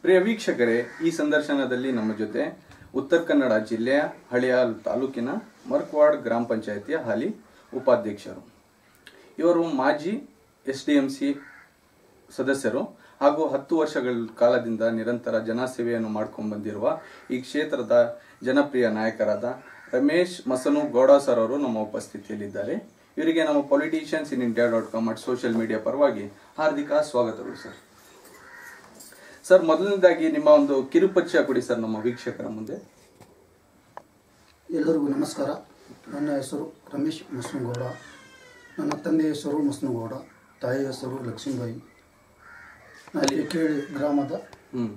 ಪ್ರಿಯ ವೀಕ್ಷಕರೇ ಈ ಸಂದರ್ಶನದಲ್ಲಿ ನಮ್ಮ ಜೊತೆ ಉತ್ತರ ಕನ್ನಡ ಜಿಲ್ಲೆಯ ಹಳಿಯಾಲ್ ತಾಲೂಕಿನ ಮರ್ಕ್ವಾಡ್ ಗ್ರಾಮ ಪಂಚಾಯತಿಯ ಹಾಲಿ ಉಪಾಧ್ಯಕ್ಷರು ಇವರು ಮಾಜಿ ಎಸ್ ಡಿ ಎಂ ಸಿ ಸದಸ್ಯರು ಹಾಗೂ ಹತ್ತು ವರ್ಷಗಳ ಕಾಲದಿಂದ ನಿರಂತರ ಜನಸೇವೆಯನ್ನು ಮಾಡ್ಕೊಂಡು ಬಂದಿರುವ ಈ ಕ್ಷೇತ್ರದ ಜನಪ್ರಿಯ ನಾಯಕರಾದ ರಮೇಶ್ ಮಸನು ಗೌಡ ಸರ್ ಅವರು ನಮ್ಮ ಉಪಸ್ಥಿತಿಯಲ್ಲಿದ್ದಾರೆ ಇವರಿಗೆ ನಮ್ಮ politicians in India dot com at social media ಪರವಾಗಿ ಹಾರ್ದಿಕ ಸ್ವಾಗತಗಳು ಸರ್ ಸರ್ ಮೊದಲನೇದಾಗಿ ನಿಮ್ಮ ಒಂದು ಕಿರುಪರಿಚಯ ಕೊಡಿ ಸರ್ ನಮ್ಮ ವೀಕ್ಷಕರ ಮುಂದೆ ಎಲ್ಲರಿಗೂ ನಮಸ್ಕಾರ ನನ್ನ ಹೆಸರು ರಮೇಶ್ ಮಸ್ನುಗೌಡ ನನ್ನ ತಂದೆ ಹೆಸರು ಮಸ್ನುಗೌಡ ತಾಯಿ ಹೆಸರು ಲಕ್ಷ್ಮೀಬಾಯಿ ನಾನು ಕೇಳಿ ಗ್ರಾಮದ ಹ್ಮ್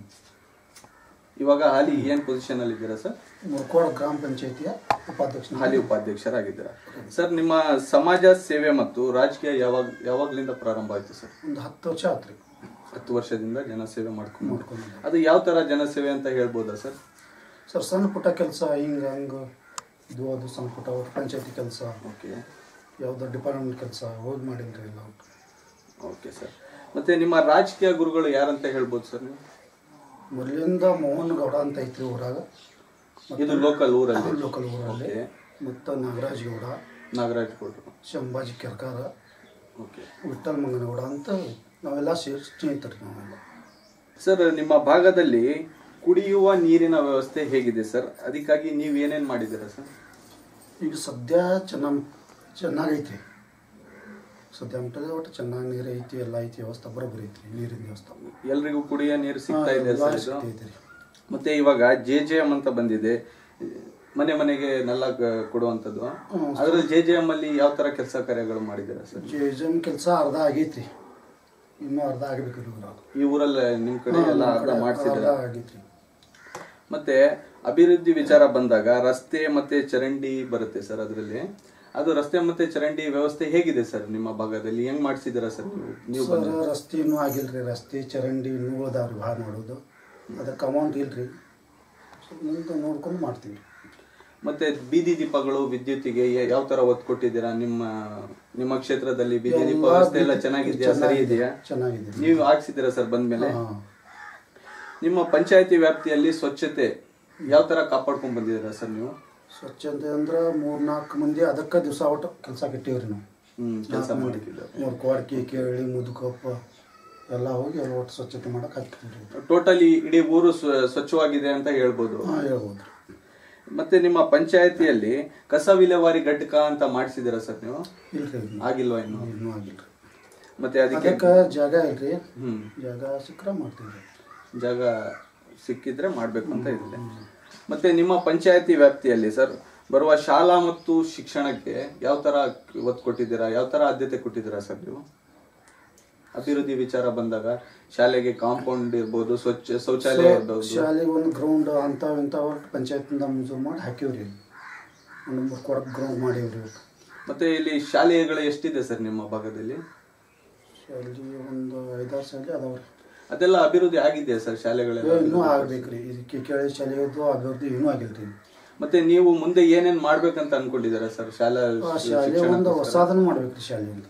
ಇವಾಗ ಹಾಲಿ ಏನ್ ಪೊಸಿಷನ್ ಅಲ್ಲಿ ಇದ್ದೀರಾ ಸರ್ ಮುರ್ಕೋಡ ಗ್ರಾಮ ಪಂಚಾಯಿತಿಯ ಉಪಾಧ್ಯಕ್ಷ ಹಾಲಿ ಉಪಾಧ್ಯಕ್ಷರಾಗಿದ್ದೀರಾ ಸರ್ ನಿಮ್ಮ ಸಮಾಜ ಸೇವೆ ಮತ್ತು ರಾಜಕೀಯ ಯಾವಾಗ ಯಾವಾಗ್ಲಿಂದ ಪ್ರಾರಂಭ ಆಯ್ತು ಸರ್ ಒಂದು ಹತ್ತು ವರ್ಷ ಆತ್ರಿ ಹತ್ತು ವರ್ಷದಿಂದ ಜನಸೇವೆ ಮಾಡ್ಕೊಂಡು ಮಾಡ್ಕೊಂಡು ಅದು ಯಾವ ತರ ಜನಸೇವೆ ಅಂತ ಹೇಳ್ಬೋದಾ ಸರ್ ಸರ್ ಸಣ್ಣ ಪುಟ್ಟ ಕೆಲಸ ಹಿಂಗೆ ಹಂಗೆ ಇದು ಅದು ಸಣ್ಣ ಪುಟ್ಟ ಅವ್ರ ಪಂಚಾಯತಿ ಕೆಲಸ ಓಕೆ ಯಾವುದೋ ಡಿಪಾರ್ಟ್ಮೆಂಟ್ ಕೆಲಸ ಹೋಗಿ ಮಾಡಿಲ್ರಿ ಎಲ್ಲ ಒಟ್ಟು. ಓಕೆ ಸರ್ ಮತ್ತೆ ನಿಮ್ಮ ರಾಜಕೀಯ ಗುರುಗಳು ಯಾರಂತ ಹೇಳ್ಬೋದು ಸರ್ ನೀವು ಮೊದಲಿಂದ ಮೋಹನ್ ಗೌಡ ಅಂತ ಐತ್ರಿ ಊರಾಗ ಇದು ಲೋಕಲ್ ಊರಲ್ಲಿ ಲೋಕಲ್ ಊರಲ್ಲಿ ಓಕೆ ಮತ್ತು ನಾಗರಾಜ್ ಗೌಡ ನಾಗರಾಜ್ ಗೌಡ್ರು ಶಂಭಾಜಿ ಕೆರ್ಕಾರ ಓಕೆ ವಿಠಲ್ ಮಂಗನಗೌಡ ಅಂತ ನಾವೆಲ್ಲ ಸೇರಿ ಸ್ನೇಹಿತರು ನಾವೆಲ್ಲ ಸರ್ ನಿಮ್ಮ ಭಾಗದಲ್ಲಿ ಕುಡಿಯುವ ನೀರಿನ ವ್ಯವಸ್ಥೆ ಹೇಗಿದೆ ಸರ್ ಅದಕ್ಕಾಗಿ ನೀವು ಏನೇನ್ ಮಾಡಿದ್ದೀರಾ ಸರ್ ಈಗ ಸದ್ಯ ಚೆನ್ನಾಗಿ ಚೆನ್ನಾಗೈತಿ ಸದ್ಯ ಮಟ್ಟದ ಒಟ್ಟು ಚೆನ್ನಾಗಿ ನೀರು ಐತಿ ಎಲ್ಲ ಐತಿ ವ್ಯವಸ್ಥೆ ಬರೋಬ್ಬರಿ ಐತಿ ನೀರಿನ ವ್ಯವಸ್ಥೆ ಎಲ್ರಿಗೂ ಕುಡಿಯೋ ನೀರು ಸಿಗ್ತಾ ಇದೆ ಎಲ್ಲ ಸರ್ ಇದು? ಸಿಗ್ತೈತಿ ರೀ ಮತ್ತೆ ಇವಾಗ ಜೆ ಜೆ ಎಂ ಅಂತ ಬಂದಿದೆ ಮನೆ ಮನೆಗೆ ನೆಲ ಕ- ಕೊಡುವಂಥದ್ದು ಹ್ಮ್. ಅದ್ರಲ್ಲಿ ಜೆ ಜೆ ಎಂ ಅಲ್ಲಿ ಯಾವ ತರ ಕೆಲಸ ಕಾರ್ಯಗಳು ಮಾಡಿದ್ದೀರಾ ಸರ್ ಜಮ್ ಕೆಲಸ ಅರ್ಧ ಆಗೈತ್ರಿ ಇನ್ನೂ ಅರ್ಧ ಆಗ್ಬೇಕು ರೀ ಊರಾಗ ಈ ಊರಲ್ಲಿ ನಿಮ್ ಕಡೆ ಎಲ್ಲ ಅರ್ಧ ಅರ್ಧ ಮಾಡಿಸಿದ್ರ ಆಗೈತ್ರಿ ಮತ್ತೆ ಅಭಿವೃದ್ಧಿ ವಿಚಾರ ಬಂದಾಗ ರಸ್ತೆ ಮತ್ತೆ ಚರಂಡಿ ಬರುತ್ತೆ ಸರ್ ಅದರಲ್ಲಿ ಅದು ರಸ್ತೆ ಮತ್ತೆ ಚರಂಡಿ ವ್ಯವಸ್ಥೆ ಹೇಗಿದೆ ಸರ್ ನಿಮ್ಮ ಭಾಗದಲ್ಲಿ ಹೆಂಗ್ ಮಾಡಿಸಿದ್ದೀರಾ ಸರ್ ನೀವು ನೀವು ಸರ್ ರಸ್ತೆ ಇನ್ನೂ ಆಗಿಲ್ರಿ ರಸ್ತೆ ಚರಂಡಿ ಇನ್ನೂ ಅದಾವ್ರಿ ಭಾಳ ಮಾಡೋದು ಅದಕ್ಕೆ ಅಮೌಂಟ್ ಇಲ್ರಿ ಸ್ವಲ್ಪ ಮುಂದೆ ನೋಡ್ಕೊಂಡು ಮಾಡ್ತೀವಿ ಮತ್ತೆ ಬೀದಿ ದೀಪಗಳು ವಿದ್ಯುತ್ತಿಗೆ ಯ- ಯಾವ ತರ ಒತ್ತು ಕೊಟ್ಟಿದ್ದೀರಾ ನಿಮ್ಮ ನಿಮ್ಮ ಕ್ಷೇತ್ರದಲ್ಲಿ ಬೀದಿ ದೀಪ ವ್ಯವಸ್ಥೆ ಎಲ್ಲ ಚೆನ್ನಾಗಿದೆಯಾ ಸರಿ ಇದೆಯಾ ಚೆನ್ನಾಗಿದೆ ನೀವು ಹಾಕ್ಸಿದ್ದೀರಾ ಸರ್ ಬಂದ್ಮೇಲೆ ಹಾಂ ನಿಮ್ಮ ಪಂಚಾಯತಿ ವ್ಯಾಪ್ತಿಯಲ್ಲಿ ಸ್ವಚ್ಛತೆ ಯಾವ ತರ ಕಾಪಾಡ್ಕೊಂಡ್ ಬಂದಿದ್ದೀರಾ ಸರ್ ನೀವು ಸ್ವಚ್ಛತೆ ಅಂದ್ರೆ ಮೂರ್ನಾಲ್ಕು ಮಂದಿ ಅದಕ್ಕೆ ದಿವಸ ಒಟ್ಟು ಕೆಲಸ ಕಟ್ಟೀವ್ರಿ ನಾವು ಹ್ಮ್ ಕೆಲಸ ಮಾಡಿದ್ದೀರಾ ಮೂರು ಕೋಡ್ಕಿ ಕೇಳಿ ಮುದುಕಪ್ಪ ಎಲ್ಲ ಹೋಗಿ ಎಲ್ಲ ಒಟ್ಟು ಸ್ವಚ್ಛತೆ ಮಾಡಕ್ಕೆ ಹಾಕ್ತೀವಿ ಟೋಟಲಿ ಇಡೀ ಊರು ಸ್ವ- ಸ್ವಚ್ಛವಾಗಿದೆ ಅಂತ ಹೇಳ್ಬೋದು ಹಾಂ ಹೇಳ್ಬೋದು ಮತ್ತೆ ನಿಮ್ಮ ಪಂಚಾಯತಿಯಲ್ಲಿ ಕಸ ವಿಲೇವಾರಿ ಘಟಕ ಅಂತ ಮಾಡಿಸಿದಿರಾ ಸರ್ ನೀವು ಇಲ್ರಿ ಇನ್ನು ಆಗಿಲ್ವಾ ಇನ್ನು ಇನ್ನೂ ಆಗಿಲ್ರಿ ಮತ್ತೆ ಅದಕ್ಕೆ ಅದಕ್ಕೆ ಜಾಗ ಇಲ್ರಿ ಹ್ಮ್ ಜಾಗ ಸಿಕ್ಕರೆ ಮಾಡ್ತೀವಿ ಜಾಗ ಸಿಕ್ಕಿದ್ರೆ ಮಾಡ್ಬೇಕು ಅಂತ ಇದೆ ಮತ್ತೆ ನಿಮ್ಮ ಪಂಚಾಯತಿ ವ್ಯಾಪ್ತಿಯಲ್ಲಿ ಸರ್ ಬರುವ ಶಾಲಾ ಮತ್ತು ಶಿಕ್ಷಣಕ್ಕೆ ಯಾವ ತರ ಒತ್ತು ಕೊಟ್ಟಿದ್ದೀರಾ ಯಾವ ತರ ಆದ್ಯತೆ ಕೊಟ್ಟಿದ್ದೀರಾ ಸರ್ ನೀವು ಅಭಿವೃದ್ಧಿ ವಿಚಾರ ಬಂದಾಗ ಶಾಲೆಗೆ ಕಾಂಪೌಂಡ್ ಇರ್ಬೋದು ಸ್ವಚ್ಛ ಶೌಚಾಲಯ ಇರ್ಬೋದು ಶಾಲೆಗೆ ಒಂದು ಗ್ರೌಂಡ್ ಅಂಥವು ಇಂಥವು ಪಂಚಾಯತಿಂದ ಮಂಜೂರು ಮಾಡಿ ಹಾಕಿವ್ರಿ ಒಂದು ಮೂರು ಕೊಡಕ್ಕೆ ಗ್ರೌಂಡ್ ಮಾಡೀವ್ರಿ ಇವತ್ತು ಮತ್ತೆ ಇಲ್ಲಿ ಶಾಲೆಗಳು ಎಷ್ಟಿದೆ ಸರ್ ನಿಮ್ಮ ಭಾಗದಲ್ಲಿ ಶಾಲೆ ಒಂದು ಐದಾರು ಶಾಲೆ ಅದಾವ್ರಿ ಅದೆಲ್ಲ ಅಭಿವೃದ್ಧಿ ಆಗಿದೆಯಾ ಸರ್ ಶಾಲೆಗಳೆಲ್ಲ ಇನ್ನೂ ಆಗ್ಬೇಕ್ರಿ ಇದಕ್ಕೆ ಕೇಳಿ ಶಾಲೆಯದ್ದು ಅಭಿವೃದ್ಧಿ ಇನ್ನೂ ಆಗಿಲ್ರಿ ಮತ್ತೆ ನೀವು ಮುಂದೆ ಏನೇನ್ ಮಾಡ್ಬೇಕಂತ ಅನ್ಕೊಂಡಿದ್ದೀರಾ ಸರ್ ಶಾಲಾ ಆ ಶಾಲೆ ಒಂದು ಹೊಸಾದನ್ನು ಮಾಡ್ಬೇಕ್ರಿ ಶಾಲೆ ಒಂದು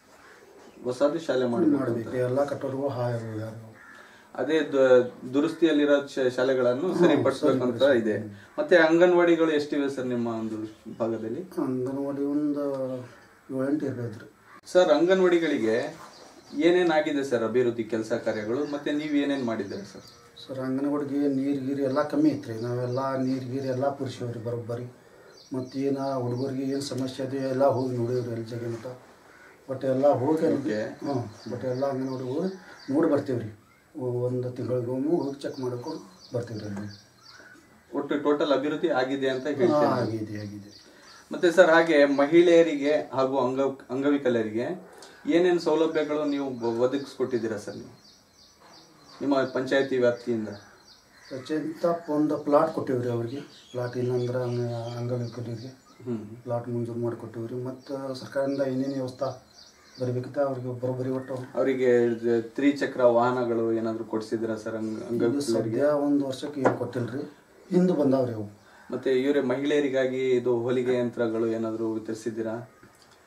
ಹೊಸದು ಶಾಲೆ ಮಾಡ್ಬೇಕು ಮಾಡ್ಬೇಕ್ರಿ ಎಲ್ಲ ಕಟ್ಟಡಗಳು ಹಾಳು ಯಾರು ಅದೇ ದು- ದುರಸ್ತಿಯಲ್ಲಿರೋ ಶ- ಶಾಲೆಗಳನ್ನು ಸರಿಪಡಿಸ್ಬೇಕಂತ ಇದೆ ಮತ್ತೆ ಅಂಗನವಾಡಿಗಳು ಎಷ್ಟಿವೆ ಸರ್ ನಿಮ್ಮ ಒಂದು ಭಾಗದಲ್ಲಿ ಅಂಗನವಾಡಿ ಒಂದು ಏಳೆಂಟು ಇರ್ಬೇಕ್ರಿ ಸರ್ ಅಂಗನವಾಡಿಗಳಿಗೆ ಏನೇನ್ ಆಗಿದೆ ಸರ್ ಅಭಿವೃದ್ಧಿ ಕೆಲಸ ಕಾರ್ಯಗಳು ಮತ್ತೆ ನೀವು ಏನೇನ್ ಮಾಡಿದ್ದೀರಾ ಸರ್ ಸರ್ ಅಂಗನವಾಡಿಗೆ ನೀರು ಗೀರು ಎಲ್ಲ ಕಮ್ಮಿ ಐತ್ರಿ ನಾವೆಲ್ಲ ನೀರು ಗೀರು ಎಲ್ಲ ಪುರುಷವ್ರಿ ಬರೋಬ್ಬರಿ ಮತ್ತು ಏನು ಹುಡುಗರಿಗೆ ಏನು ಸಮಸ್ಯೆ ಇದೆ ಎಲ್ಲ ಹೋಗಿ ನೋಡೀವ್ರಿ ಎಲ್ಲ ಜಾಗ ಮಟ್ಟ ಬಟ್ ಎಲ್ಲ ಹೋಗಿ Okay. ಹಾಂ ಬಟ್ ಎಲ್ಲ ಅಂಗನವಾಡಿ ಹೋಗಿ ನೋಡಿ ಬರ್ತೀವಿ ರೀ ಒಂದು ತಿಂಗಳಿಗೊಮ್ಮೆ ಹೋಗಿ ಚೆಕ್ ಮಾಡ್ಕೊಂಡು ಬರ್ತೀವಿ ರೀ ಅಲ್ಲಿ ಒಟ್ಟು ಟೋಟಲ್ ಅಭಿವೃದ್ಧಿ ಆಗಿದೆ ಅಂತ ಹೇಳ್ತೀನಿ ಹಾಂ ಆಗಿದೆ ಆಗಿದೆ ಮತ್ತೆ ಸರ್ ಹಾಗೆ ಮಹಿಳೆಯರಿಗೆ ಹಾಗೂ ಅಂಗ ಅಂಗವಿಕಲರಿಗೆ ಏನೇನು ಸೌಲಭ್ಯಗಳು ನೀವು ಬ- ಒದಗಿಸ್ಕೊಟ್ಟಿದ್ದೀರಾ ಸರ್ ನೀವು ನಿಮ್ಮ ಪಂಚಾಯತಿ ವ್ಯಾಪ್ತಿಯಿಂದ ಸ್ವಚ್ಛಂತ ಒಂದು ಪ್ಲಾಟ್ ಕೊಟ್ಟಿವ್ರಿ ಅವ್ರಿಗೆ ಪ್ಲಾಟ್ ಇಲ್ಲಂದ್ರೆ ಅಂಗ ಅಂಗವಿಕಲರಿಗೆ ಹ್ಮ್ ಪ್ಲಾಟ್ ಮಂಜೂರು ಮಾಡಿ ಕೊಟ್ಟಿವ್ರಿ ಮತ್ತು ಸರ್ಕಾರದಿಂದ ಏನೇನು ವ್ಯವಸ್ಥೆ ಬರಬೇಕಿತ್ತ ಅವ್ರಿಗೆ ಬರೋಬ್ಬರಿ ಒಟ್ಟು ಅವರಿಗೆ ತ್ರಿಚಕ್ರ ವಾಹನಗಳು ಏನಾದ್ರು ಕೊಡ್ಸಿದ್ದೀರಾ ಸರ್ ಅಂಗ ಇದು ಅಂಗವಿಕಲರಿಗೆ ಸದ್ಯ ಒಂದು ವರ್ಷಕ್ಕೆ ಏನು ಕೊಟ್ಟಿಲ್ರಿ ಹಿಂದೆ ಬಂದಾವ್ರಿ ಅವು ಮತ್ತೆ ಇವರೇ ಮಹಿಳೆಯರಿಗಾಗಿ ಇದು ಹೊಲಿಗೆ ಯಂತ್ರಗಳು ಏನಾದ್ರು ವಿತರಿಸಿದ್ದೀರಾ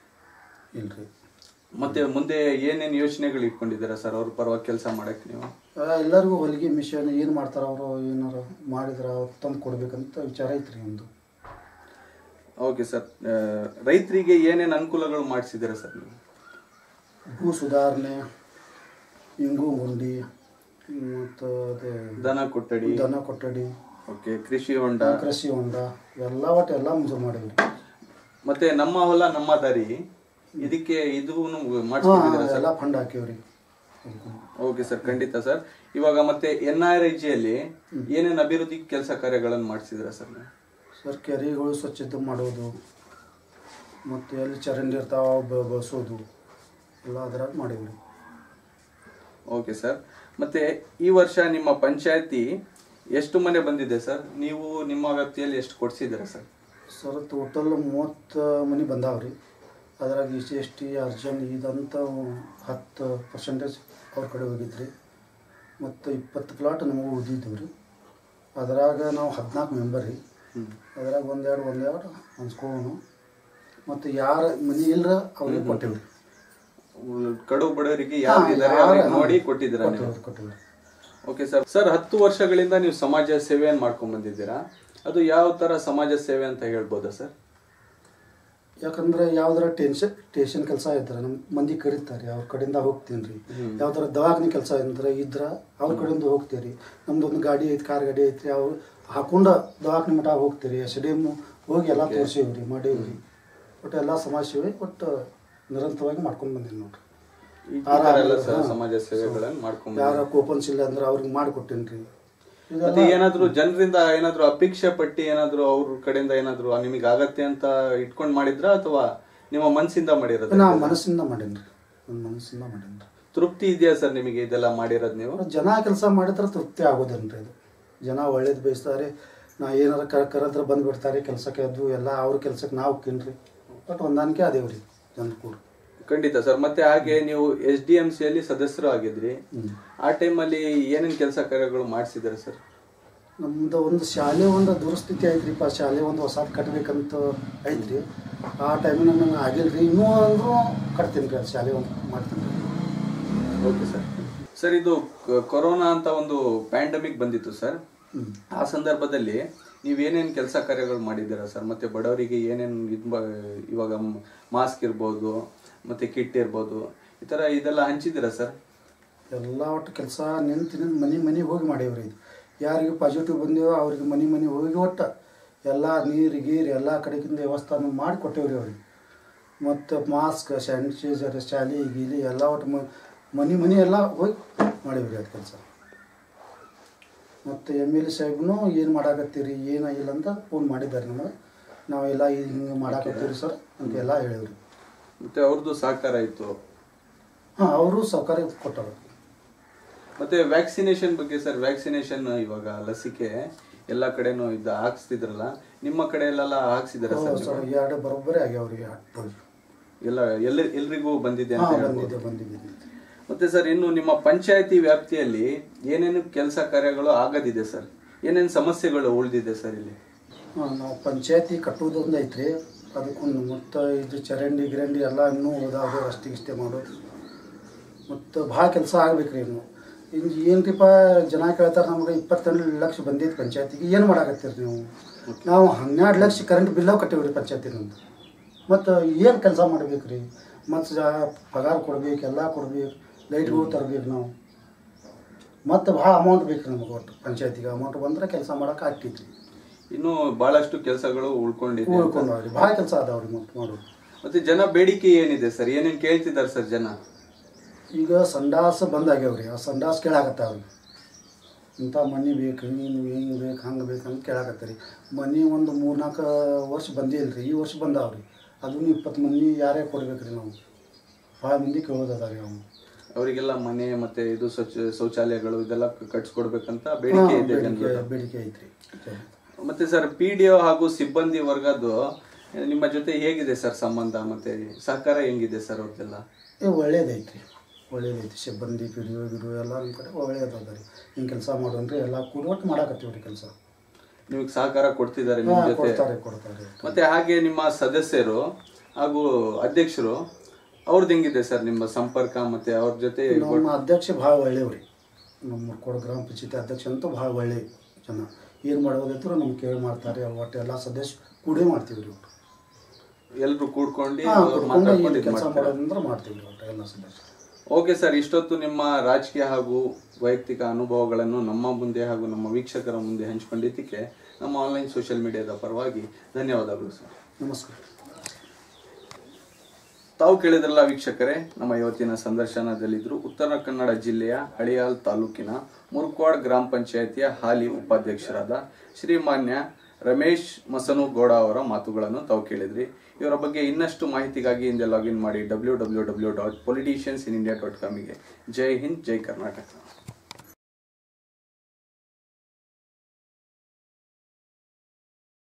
ಇಲ್ರಿ ಮತ್ತೆ ಮುಂದೆ ಏನೇನು ಯೋಚನೆಗಳು ಇಟ್ಕೊಂಡಿದ್ದೀರಾ ಸರ್ ಅವ್ರ ಪರವಾಗಿ ಕೆಲಸ ಮಾಡಕ್ಕೆ ನೀವು ಆ, ಎಲ್ಲರಿಗೂ ಹೊಲಿಗೆ ಮಿಷನ್ ಏನು ಮಾಡ್ತಾರೆ ಅವರು ಏನಾರು ಮಾಡಿದ್ರೆ ಅವ್ರು ತಂದು ಕೊಡ್ಬೇಕಂತ ವಿಚಾರ ಐತ್ರಿ ಒಂದು ಓಕೆ ಸರ್ ರೈತರಿಗೆ ಏನೇನು ಅನುಕೂಲಗಳು ಮಾಡಿಸಿದ್ದೀರಾ ಸರ್ ನೀವು ಭೂ ಸುಧಾರಣೆ ಇಂಗು ಗುಂಡಿ ಮತ್ತು ಅದೇ ದನ ಕೊಠಡಿ ದನ ಕೊಠಡಿ ಓಕೆ ಕೃಷಿ ಹೊಂಡ ಕೃಷಿ ಹೊಂಡ ಎಲ್ಲ ಒಟ್ಟು ಎಲ್ಲ ಮಂಜೂರು ಮಾಡಿವ್ರಿ ಮತ್ತೆ ನಮ್ಮ ಹೊಲ ನಮ್ಮ ದಾರಿ ಇದಕ್ಕೆ ಇದು ಹಾಂ ಮಾಡಿಸ್ಕೊಂಡಿದ್ದೀರಾ ಸರ್ ಎಲ್ಲ ಫಂಡ್ ಹಾಕಿವ್ರಿ ಓಕೆ ಸರ್ ಖಂಡಿತ ಸರ್ ಇವಾಗ ಮತ್ತೆ ಎನ್ ಆರ್ ಐ ಜಿಯಲ್ಲಿ ಏನೇನು ಅಭಿವೃದ್ಧಿ ಕೆಲಸ ಕಾರ್ಯಗಳನ್ನು ಮಾಡಿಸಿದ್ರ ಸರ್ ನೀವು ಸರ್ ಕೆರೆಗಳು ಸ್ವಚ್ಛತೆ ಮಾಡೋದು ಮತ್ತು ಎಲ್ಲಿ ಚರಂಡಿ ಇರ್ತಾವ ಬ ಬಸೋದು ಎಲ್ಲ ಅದ್ರಾಗ ಮಾಡೀವ್ರಿ ಓಕೆ ಸರ್ ಮತ್ತೆ ಈ ವರ್ಷ ನಿಮ್ಮ ಪಂಚಾಯತಿ ಎಷ್ಟು ಮನೆ ಬಂದಿದೆ ಸರ್ ನೀವು ನಿಮ್ಮ ವ್ಯಾಪ್ತಿಯಲ್ಲಿ ಎಷ್ಟು ಕೊಡ್ಸಿದ್ದೀರಾ ಸರ್ ಸರ್ ಟೋಟಲ್ ಮೂವತ್ತು ಮನೆ ಬಂದಾವ್ರಿ ಅದ್ರಾಗ ಎಸ್ ಸಿ ಎಸ್ ಟಿ ಅರ್ಜನ್ ಇದಂತ ಹತ್ತು ಪರ್ಸೆಂಟೇಜ್ ಅವ್ರ ಕಡೆ ಹೋಗಿದ್ರಿ ಮತ್ತು ಇಪ್ಪತ್ತು ಪ್ಲಾಟ್ ನಮಗೆ ಉಳಿದಿದ್ದವು ರೀ ಅದ್ರಾಗ ನಾವು ಹದಿನಾಲ್ಕು ಮೆಂಬರ್ ರೀ ಅದ್ರಾಗ ಒಂದೆರಡು ಒಂದೆರಡು ಹಂಚ್ಕೋನು ಮತ್ತು ಯಾರ ಮನೆ ಇಲ್ಲರ ಅವ್ರಿಗೆ ಕೊಟ್ಟೇವ್ರಿ ಉಳ್- ಕಡು ಬಡವರಿಗೆ ಯಾರು ಇದ್ದಾರೆ ಅವ್ರಿಗೆ ನೋಡಿ ಕೊಟ್ಟಿದ್ದೀರಾ ನೀವು ಕೊಟ್ಟೇವ್ರಿ ಕೊಟ್ಟೇವ್ರಿ ಓಕೆ ಸರ್ ಸರ್ ಹತ್ತು ವರ್ಷಗಳಿಂದ ನೀವು ಸಮಾಜ ಸೇವೆಯನ್ನು ಮಾಡ್ಕೊಂಡ್ ಬಂದಿದ್ದೀರಾ ಅದು ಯಾವ ತರ ಸಮಾಜ ಸೇವೆ ಅಂತ ಹೇಳ್ಬೋದಾ ಸರ್ ಯಾಕಂದ್ರೆ ಯಾವ್ದಾರ ಟೆನ್ಷನ್ ಟೇಷನ್ ಕೆಲಸ ಇದ್ರೆ ನಮ್ಮ ಮಂದಿ ಕರೀತಾರೆ ಅವ್ರ ಕಡೆಯಿಂದ ಹೋಗ್ತೀನಿ ರೀ ಯಾವ್ದಾರ ದವಾಖಾನೆ ಕೆಲಸ ಅಂದ್ರೆ ಇದ್ರ ಅವ್ರ ಕಡೆಯಿಂದ ಹೋಗ್ತೀವಿ ರೀ ನಮ್ದೊಂದು ಗಾಡಿ ಐತಿ ಕಾರ್ ಗಾಡಿ ಐತ್ರಿ ಅವ್ರು ಹಾಕೊಂಡ ದವಾಖಾನೆ ಮಠ ಹೋಗ್ತೀರಿ ಎಸ್ ಡಿ ಎಮ್ ಹೋಗಿ ಎಲ್ಲ ತೋರಿಸೀವಿ ರೀ ಮಾಡೀವಿ ರೀ ಒಟ್ಟು ಎಲ್ಲ ಸಮಾಜ ಸೇವೆ ಒಟ್ಟು ನಿರಂತರವಾಗಿ ಮಾಡ್ಕೊಂಡು ಬಂದೀನಿ ನೋಡ್ರಿ ಈ ತರ ಎಲ್ಲ ಸರ್ ಸಮಾಜ ಸೇವೆಗಳನ್ನು ಮಾಡ್ಕೊಂಡ್ ಯಾರ ಕೂಪನ್ಸ್ ಇಲ್ಲ ಅಂದ್ರೆ ಅವ್ರಿಗೆ ಮಾಡಿಕೊಟ್ಟೇನಿ ರೀ ಮತ್ತೆ ಏನಾದ್ರು ಜನರಿಂದ ಏನಾದ್ರು ಅಪೇಕ್ಷೆ ಪಟ್ಟಿ ಏನಾದ್ರು ಅವ್ರ ಕಡೆಯಿಂದ ಏನಾದ್ರು ನಿಮಗೆ ಆಗತ್ತೆ ಅಂತ ಇಟ್ಕೊಂಡ್ ಮಾಡಿದ್ರ ಅಥವಾ ನಿಮ್ಮ ಮನಸ್ಸಿಂದ ಮಾಡಿರೋದು ನಾ ಮನಸ್ಸಿಂದ ಮಾಡೇನಿ ರೀ ನನ್ನ ಮನಸ್ಸಿಂದ ಮಾಡೇನಿ ರೀ ತೃಪ್ತಿ ಇದೆಯಾ ಸರ್ ನಿಮಗೆ ಇದೆಲ್ಲ ಮಾಡಿರೋದು ನೀವು ಜನ ಕೆಲಸ ಮಾಡಿದ್ರೆ ತೃಪ್ತಿ ಆಗೋದೇನ್ರಿ ಇದು ಜನ ಒಳ್ಳೇದು ಬಯಸ್ತಾರೆ ನಾ ಏನಾರ ಕರ ಕರೆದ್ರೆ ಬಂದ್ಬಿಡ್ತಾರೆ ಕೆಲಸಕ್ಕೆ ಅದು ಎಲ್ಲ ಅವ್ರ ಕೆಲಸಕ್ಕೆ ನಾವು ಹೋಗ್ತೀನಿ ಬಟ್ ಹೊಂದಾಣಿಕೆ ಅದೇವ್ರಿ ಜನ ಕೂಡ ಖಂಡಿತ ಸರ್ ಮತ್ತೆ ಹಾಗೆ ನೀವು ಎಸ್ ಡಿ ಎಂ ಸಿ ಅಲ್ಲಿ ಸದಸ್ಯರು ಆಗಿದ್ರಿ ಆ ಟೈಮಲ್ಲಿ ಏನೇನ್ ಕೆಲಸ ಕಾರ್ಯಗಳು ಮಾಡಿಸಿದ್ರ ಸರ್ ನಮ್ದು ಒಂದು ಶಾಲೆ ಒಂದು ದುರಸ್ಥಿತಿ ಐತ್ರಿಪ್ಪ ಶಾಲೆ ಒಂದು ಹೊಸದು ಕಟ್ಬೇಕಂತ ಐತ್ರಿ ಆ ಟೈಮಿನ ನಂಗೆ ಆಗಿಲ್ಲ ರೀ ಇನ್ನೂ ಅಂದ್ರೂ ಕಟ್ತೀನಿ ರೀ ಅದು ಶಾಲೆ ಒಂದು ಮಾಡ್ತೀನಿ ರೀ ಓಕೆ ಸರ್ ಸರ್ ಇದು ಕ- ಕೊರೋನಾ ಅಂತ ಒಂದು ಪ್ಯಾಂಡಮಿಕ್ ಬಂದಿತ್ತು ಸರ್ ಹ್ಮ್. ಆ ಸಂದರ್ಭದಲ್ಲಿ ನೀವೇನೇನು ಕೆಲಸ ಕಾರ್ಯಗಳು ಮಾಡಿದ್ದೀರಾ ಸರ್ ಮತ್ತೆ ಬಡವರಿಗೆ ಏನೇನು ಇದು ಇವಾಗ ಮಾಸ್ಕ್ ಇರ್ಬೋದು ಮತ್ತೆ ಕಿಟ್ ಇರ್ಬೋದು ಈ ಥರ ಇದೆಲ್ಲ ಹಂಚಿದ್ದೀರಾ ಸರ್ ಎಲ್ಲ ಒಟ್ಟು ಕೆಲಸ ನಿಂತು ನಿಂತು ಮನೆ ಮನೆಗೆ ಹೋಗಿ ಮಾಡೇವ್ರಿ ಇದು ಯಾರಿಗೆ ಪಾಸಿಟಿವ್ ಬಂದೇವೋ ಅವ್ರಿಗೆ ಮನೆ ಮನೆ ಹೋಗಿ ಒಟ್ಟು ಎಲ್ಲ ನೀರು ಗೀರು ಎಲ್ಲ ಕಡೆಗಿಂದ ವ್ಯವಸ್ಥಾನ ಮಾಡಿ ಕೊಟ್ಟೇವ್ರಿ ಅವ್ರಿಗೆ ಮತ್ತು ಮಾಸ್ಕ್ ಸ್ಯಾನಿಟೈಸರ್ ಶಾಲೆ ಗೀಲಿ ಎಲ್ಲ ಒಟ್ಟು ಮ ಮನೆ ಮನೆ ಎಲ್ಲ ಹೋಗಿ ಮಾಡೇವ್ರಿ ಅದು ಕೆಲಸ ಮತ್ತು ಎಮ್ ಎಲ್ ಎ ಸಾಹೇಬ್ನು ಏನು ಮಾಡಾಕತ್ತೀರಿ ಏನಾಗಿಲ್ಲ ಅಂತ ಫೋನ್ ಮಾಡಿದ್ದಾರೆ ನಮಗೆ ನಾವೆಲ್ಲ ಹಿಂಗೆ ಮಾಡಾಕತ್ತೀವಿ ಸರ್ ಅಂತೆಲ್ಲ ಹೇಳಿವ್ರಿ ಮತ್ತೆ ಅವ್ರದ್ದು ಸಹಕಾರ ಇತ್ತು ಹಾಂ ಅವರು ಸಹಕಾರ ಕೊಟ್ಟರು ಮತ್ತೆ ವ್ಯಾಕ್ಸಿನೇಷನ್ ಬಗ್ಗೆ ಸರ್ ವ್ಯಾಕ್ಸಿನೇಷನ್ ಇವಾಗ ಲಸಿಕೆ ಎಲ್ಲ ಕಡೆನೂ ಇದ್ದ ಹಾಕ್ಸ್ತಿದ್ರಲ್ಲ ನಿಮ್ಮ ಕಡೆ ಎಲ್ಲೆಲ್ಲ ಹಾಕ್ಸಿದಾರ ಸರ್ ನೀವು? ಸರ್ ಎರಡು ಬರೋಬ್ಬರಿ ಆಗ್ಯಾವ್ರಿ ಎರಡು ಎಲ್ಲ ಎಲ್ಲ ಎಲ್ರಿಗೂ ಬಂದಿದೆ ಅಂತ ಹಾಂ ಹೇಳ್ಬೋದು ಬಂದಿದೆ ಬಂದಿದೆ ಮತ್ತೆ ಸರ್ ಇನ್ನು ನಿಮ್ಮ ಪಂಚಾಯತಿ ವ್ಯಾಪ್ತಿಯಲ್ಲಿ ಏನೇನು ಕೆಲಸ ಕಾರ್ಯಗಳು ಆಗದಿದೆ ಸರ್ ಏನೇನು ಸಮಸ್ಯೆಗಳು ಉಳಿದಿದೆ ಸರ್ ಇಲ್ಲಿ ಹಾಂ ನಾವು ಪಂಚಾಯತಿ ಕಟ್ಟುವುದೊಂದು ಐತ್ರಿ ಅದಕ್ಕೊಂದು ಮತ್ತು ಇದು ಚರಂಡಿ ಗಿರಂಡಿ ಎಲ್ಲ ಇನ್ನೂ ಉಳಿದಾವೆ ಅಷ್ಟೇ ಇಷ್ಟೇ ಮಾಡೋದು ಮತ್ತು ಭಾಳ ಕೆಲಸ ಆಗ್ಬೇಕ್ರಿ ಇನ್ನು ಇನ್ನು ಏನ್ರಿಪ್ಪ ಜನ ಕೇಳ್ತಾರೆ ನಮ್ಗೆ ಇಪ್ಪತ್ತೆಂಟು ಲಕ್ಷ ಬಂದೈತೆ ಪಂಚಾಯತಿಗೆ ಏನು ಮಾಡಾಕತ್ತೀರಿ ನೀವು ನಾವು ಹನ್ನೆರಡು ಲಕ್ಷ ಕರೆಂಟ್ ಬಿಲ್ಲ ಕಟ್ಟಿವ್ರಿ ಪಂಚಾಯತಿ ನಮ್ದು ಮತ್ತು ಏನು ಕೆಲಸ ಮಾಡ್ಬೇಕು ರೀ ಮತ್ತು ಪಗಾರ ಕೊಡ್ಬೇಕು ಎಲ್ಲ ಕೊಡ್ಬೇಕು ಲೈಟ್ಗಳು ತರ್ಬೇಕು ನಾವು ಮತ್ತು ಭಾಳ ಅಮೌಂಟ್ ಬೇಕು ನಮಗೆ ಒಟ್ಟು ಪಂಚಾಯತಿಗೆ ಅಮೌಂಟ್ ಬಂದ್ರೆ ಕೆಲಸ ಮಾಡೋಕೆ ಆಗ್ತೈತಿ ಇನ್ನು ಬಹಳಷ್ಟು ಕೆಲಸಗಳು ಉಳ್ಕೊಂಡಿದೆ ಅಂತ. ಉಳ್ಕೊಂಡವ್ರಿ ಭಾಳ ಕೆಲಸ ಅದಾವ್ರಿ ಮತ್ತೆ ಮಾಡೋದು ಮತ್ತೆ ಜನ ಬೇಡಿಕೆ ಏನಿದೆ ಸರ್ ಏನೇನು ಕೇಳ್ತಿದ್ದಾರೆ ಸರ್ ಜನ ಈಗ ಸಂಡಾಸ ಬಂದಾಗ್ಯಾವ್ರಿ ಆ ಸಂಡಾಸ್ ಕೇಳಾಕತ್ತಾವ್ರಿ ಇಂಥ ಮನೆ ಬೇಕು ಹಿಂಗೆ ಹಿಂಗೆ ಬೇಕು ಹಂಗೆ ಬೇಕು ಅಂತ ಕೇಳಾಕತ್ತಾರೆ ಮನೆ ಒಂದು ಮೂರ್ನಾಲ್ಕು ವರ್ಷ ಬಂದಿಲ್ಲ ರೀ ಈ ವರ್ಷ ಬಂದಾವ್ರಿ ಅದನ್ನು ಇಪ್ಪತ್ತು ಮಂದಿ ಯಾರೇ ಕೊಡ್ಬೇಕ್ರಿ ನಾವು ಭಾಳ ಮಂದಿ ಕೇಳೋದು ಅದಾವ್ರಿ ಅವ್ನು ಅವರಿಗೆಲ್ಲ ಮನೆ ಮತ್ತೆ ಇದು ಸ್ವಚ್ಛ ಶೌಚಾಲಯಗಳು ಇದೆಲ್ಲ ಕಟ್ಸ್ಕೊಡ್ಬೇಕಂತ ಬೇಡಿಕೆ ಇದೆ ಬೇಡಿಕೆ ಜನರು ಬೇಡಿಕೆ ಐತ್ರಿ ಮತ್ತೆ ಸರ್ ಪಿ ಡಿ ಹಾಗೂ ಸಿಬ್ಬಂದಿ ವರ್ಗದ್ದು ನಿಮ್ಮ ಜೊತೆ ಹೇಗಿದೆ ಸರ್ ಸಂಬಂಧ ಮತ್ತೆ ಸಹಕಾರ ಹೆಂಗಿದೆ ಸರ್ ಅವ್ರದ್ದೆಲ್ಲ ಏ ಒಳ್ಳೇದೈತ್ರಿ ಒಳ್ಳೇದೈತಿ ಸಿಬ್ಬಂದಿ ಪಿಡಿಯೋ ಗಿಡಿಯೋ ಎಲ್ಲ ನಮ್ಮ ಕಡೆ ಒಳ್ಳೇದದ ರೀ ಹಿಂಗೆ ಕೆಲಸ ಮಾಡೋನ್ರಿ ಎಲ್ಲ ಕೂಡಿ ಒಟ್ಟು ಮಾಡಾಕತ್ತೀವಿ ರೀ ಕೆಲಸ ನಿಮಗೆ ಸಹಕಾರ ಕೊಡ್ತಿದ್ದಾರೆ ನಿಮ್ಮ ಜೊತೆ ಕೊಡ್ತಾರೆ ಕೊಡ್ತಾರೆ ಮತ್ತೆ ಹಾಗೆ ನಿಮ್ಮ ಸದಸ್ಯರು ಹಾಗೂ ಅಧ್ಯಕ್ಷರು ಅವ್ರದ್ದು ಹೆಂಗಿದೆ ಸರ್ ನಿಮ್ಮ ಸಂಪರ್ಕ ಮತ್ತೆ ಅವ್ರ ಜೊತೆ ನಮ್ಮ ಅಧ್ಯಕ್ಷ ಭಾಳ ಒಳ್ಳೆಯವ್ರಿ ನಮ್ಮ ಮುರ್ಕೋಡು ಗ್ರಾಮ ಪಂಚಾಯತಿ ಅಧ್ಯಕ್ಷ ಅಂತೂ ಭಾಳ ಒಳ್ಳೆ ಜನ ಏನು ಮಾಡೋದಿದ್ರು ನಮ್ಗೆ ಕೇಳಿ ಮಾಡ್ತಾರೆ ಒಟ್ಟು ಎಲ್ಲ ಸದಸ್ಯ ಕೂಡೇ ಮಾಡ್ತೀವಿ ರೀ ಒಟ್ಟು ಎಲ್ರು ಕೂಡ್ಕೊಂಡು ಹಾಂ ಕುಡ್ಕೊಂಡು ಮಾತಾಡ್ಕೊಂಡು ಏನು ಇದ್ ಕೆಲಸ ಮಾಡ್ತೀರಾ? ಮಾಡೋದಂದ್ರೆ ಮಾಡ್ತೀವಿ ರೀ ಒಟ್ಟು ಎಲ್ಲ ಸದಸ್ಯರು ಓಕೆ ಸರ್ ಇಷ್ಟೊತ್ತು ನಿಮ್ಮ ರಾಜಕೀಯ ಹಾಗೂ ವೈಯಕ್ತಿಕ ಅನುಭವಗಳನ್ನು ನಮ್ಮ ಮುಂದೆ ಹಾಗೂ ನಮ್ಮ ವೀಕ್ಷಕರ ಮುಂದೆ ಹಂಚಿಕೊಂಡಿದ್ದಕ್ಕೆ ನಮ್ಮ ಆನ್ಲೈನ್ ಸೋಷಿಯಲ್ ಮೀಡಿಯಾದ ಪರವಾಗಿ ಧನ್ಯವಾದಗಳು ಸರ್ ನಮಸ್ಕಾರ ತಾವು ಕೇಳಿದ್ರಲ್ಲ ವೀಕ್ಷಕರೇ ನಮ್ಮ ಇವತ್ತಿನ ಸಂದರ್ಶನದಲ್ಲಿದ್ರು ಉತ್ತರ ಕನ್ನಡ ಜಿಲ್ಲೆಯ ಹಳಿಯಾಲ್ ತಾಲೂಕಿನ ಮುರ್ಕ್ವಾಡ್ ಗ್ರಾಮ ಪಂಚಾಯಿತಿಯ ಹಾಲಿ ಉಪಾಧ್ಯಕ್ಷರಾದ ಶ್ರೀಮಾನ್ಯ ರಮೇಶ್ ಮಸನುಗೌಡ ಅವರ ಮಾತುಗಳನ್ನು ತಾವು ಕೇಳಿದ್ರಿ ಇವರ ಬಗ್ಗೆ ಇನ್ನಷ್ಟು ಮಾಹಿತಿಗಾಗಿ ಹಿಂದೆ ಲಾಗಿನ್ ಮಾಡಿ W W W dot politicians in India dot ಕಾಮಿಗೆ ಜೈ ಹಿಂದ್ ಜೈ ಕರ್ನಾಟಕ